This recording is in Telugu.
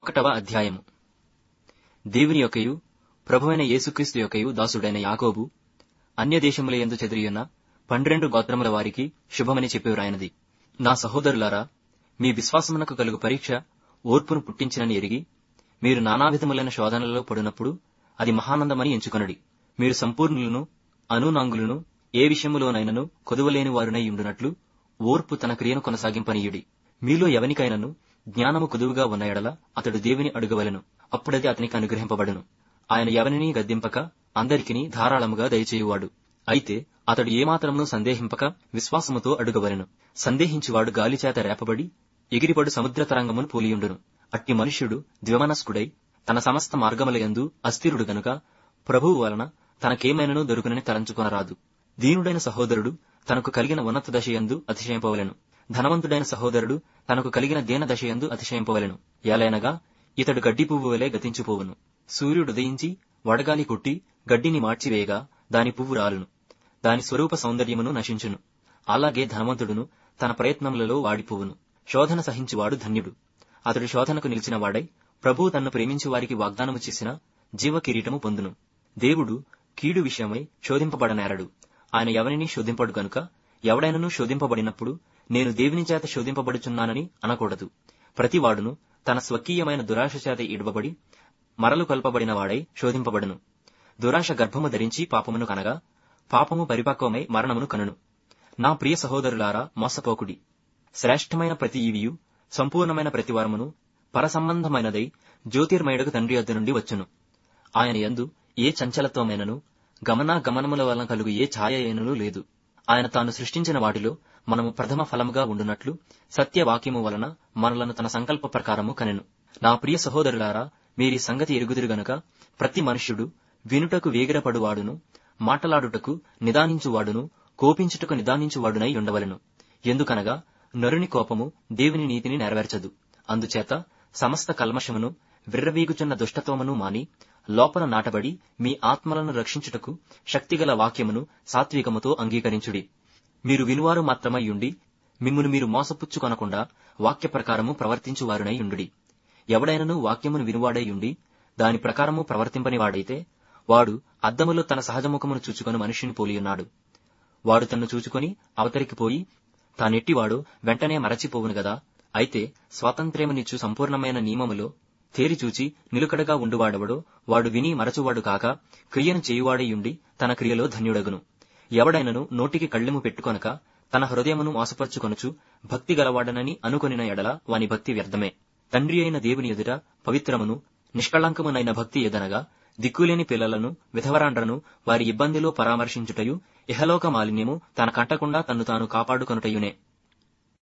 ఒకటవ అధ్యాయము దేవుని యొక్కయు ప్రభువైన యేసుక్రీస్తు యొక్కయు దాసుడైన యాకోబు అన్య దేశముల యందు చెదిరియున్న పన్నెండు గోత్రముల వారికి శుభమని చెప్పి వ్రాయనది నా సహోదరులారా మీ విశ్వాసమునకు కలుగు పరీక్ష ఓర్పును పుట్టించినని ఎరిగి మీరు నానావిధములైన శోధనలలో పడినప్పుడు అది మహానందమని ఎంచుకొనడి మీరు సంపూర్ణులను అనునాంగులను ఏ విషయములోనైనను కొదువలేని వారునై ఉండునట్లు ఓర్పు తన క్రియను కొనసాగింపనీయుడి మీలో ఎవనికైనను జ్ఞానము కుదువుగా ఉన్న ఎడల అతడు దేవుని అడుగవలెను అప్పుడది అతనికి అనుగ్రహింపబడును ఆయన ఎవరినీ గద్దింపక అందరికిని ధారాళముగా దయచేయువాడు అయితే అతడు ఏమాత్రమును సందేహింపక విశ్వాసముతో అడుగవలెను సందేహించువాడు గాలిచేత రేపబడి ఎగిరిపడు సముద్ర తరంగమును పోలియుండును అట్టి మనుష్యుడు ద్విమనస్కుడై తన సమస్త మార్గములయందు అస్థిరుడు గనుక ప్రభువు వలన తనకేమైనను దొరుకునని తలంచుకొనరాదు దీనుడైన సహోదరుడు తనకు కలిగిన ఉన్నత దశయందు అతిశయింపవలెను ధనవంతుడైన సహోదరుడు తనకు కలిగిన దీన దశయందు అతిశయింపవలెను ఎలైనగా ఇతడు గడ్డి పువ్వు వలె గతించిపోవును సూర్యుడు ఉదయించి వడగాలి కొట్టి గడ్డిని మార్చివేయగా దాని పువ్వు రాలును దాని స్వరూప సౌందర్యమును నశించును అలాగే ధనవంతుడును తన ప్రయత్నములలో వాడిపోవును శోధన సహించువాడు ధన్యుడు అతడు శోధనకు నిలిచిన వాడై ప్రభువు తన్ను ప్రేమించు వారికి వాగ్దానము చేసిన జీవ కిరీటము పొందును దేవుడు కీడు విషయమై శోధింపబడనేరడు ఆయన ఎవరిని శోధింపడు గనుక ఎవడైనను శోధింపబడినప్పుడు నేను దేవుని చేత శోధింపబడుచున్నానని అనకూడదు ప్రతివాడును తన స్వకీయమైన దురాశ చేత ఇడవబడి మరలు కల్పబడిన వాడై శోధింపబడును దురాశ గర్భము ధరించి పాపమును కనగా పాపము పరిపక్వమై మరణమును కనును నా ప్రియ సహోదరులారా మోసపోకుడి శ్రేష్టమైన ప్రతి ఈవియు సంపూర్ణమైన ప్రతివారమును పరసంబంధమైనదై జ్యోతిర్మయుడకు తండ్రి వద్ద నుండి వచ్చును ఆయన యందు ఏ చంచలత్వమైనను గమనా గమనముల వలన కలుగు ఏ ఛాయ అయినను లేదు ఆయన తాను సృష్టించిన వాటిలో మనము ప్రథమ ఫలముగా ఉండునట్లు సత్యవాక్యము వలన మనలను తన సంకల్ప ప్రకారము కనెను నా ప్రియ సహోదరులారా మీరీ సంగతి ఎరుగుదురు గనుక ప్రతి మనుష్యుడు వినుటకు వేగిరపడువాడును మాటలాడుటకు నిదానించువాడును కోపించుటకు నిదానించువాడునై ఉండవలెను ఎందుకనగా నరుని కోపము దేవుని నీతిని నెరవేర్చదు అందుచేత సమస్త కల్మషమును విర్రవీగుచున్న దుష్టత్వమును మాని లోపల నాటబడి మీ ఆత్మలను రక్షించుటకు శక్తిగల వాక్యమును సాత్వికముతో అంగీకరించుడి మీరు వినువారు మాత్రమై ఉండి మిమ్మును మీరు మోసపుచ్చుకొనకుండా వాక్య ప్రకారము ప్రవర్తించువారునై ఉండుడి ఎవడైనను వాక్యమును వినువాడై ఉండి దాని ప్రకారము ప్రవర్తింపని వాడైతే వాడు అద్దములో తన సహజముఖమును చూచుకొని మనుష్యుని పోలియున్నాడు వాడు తన్ను చూచుకొని అవతరికి పోయి తానెట్టివాడు వెంటనే మరచిపోవును గదా అయితే స్వాతంత్ర్యమునిచ్చు సంపూర్ణమైన నియమములో తేరిచూచి నిలుకడగా ఉండువాడెవడో వాడు విని మరచువాడు కాక క్రియను చేయువాడయుండి తన క్రియలో ధన్యుడగును ఎవడైనను నోటికి కళ్ళెము పెట్టుకొనక తన హృదయమును మోసపరుచుకొనుచు భక్తి గలవాడనని అనుకొనిన ఎడల వాని భక్తి వ్యర్థమే తండ్రి అయిన దేవుని ఎదుట పవిత్రమును నిష్కళంకమునైన భక్తి ఎదనగా దిక్కులేని పిల్లలను విధవరాండ్రను వారి ఇబ్బందిలో పరామర్శించుటయు ఇహలోక మాలిన్యము తన కంటకుండా తన్ను తాను కాపాడుకొనుటయునే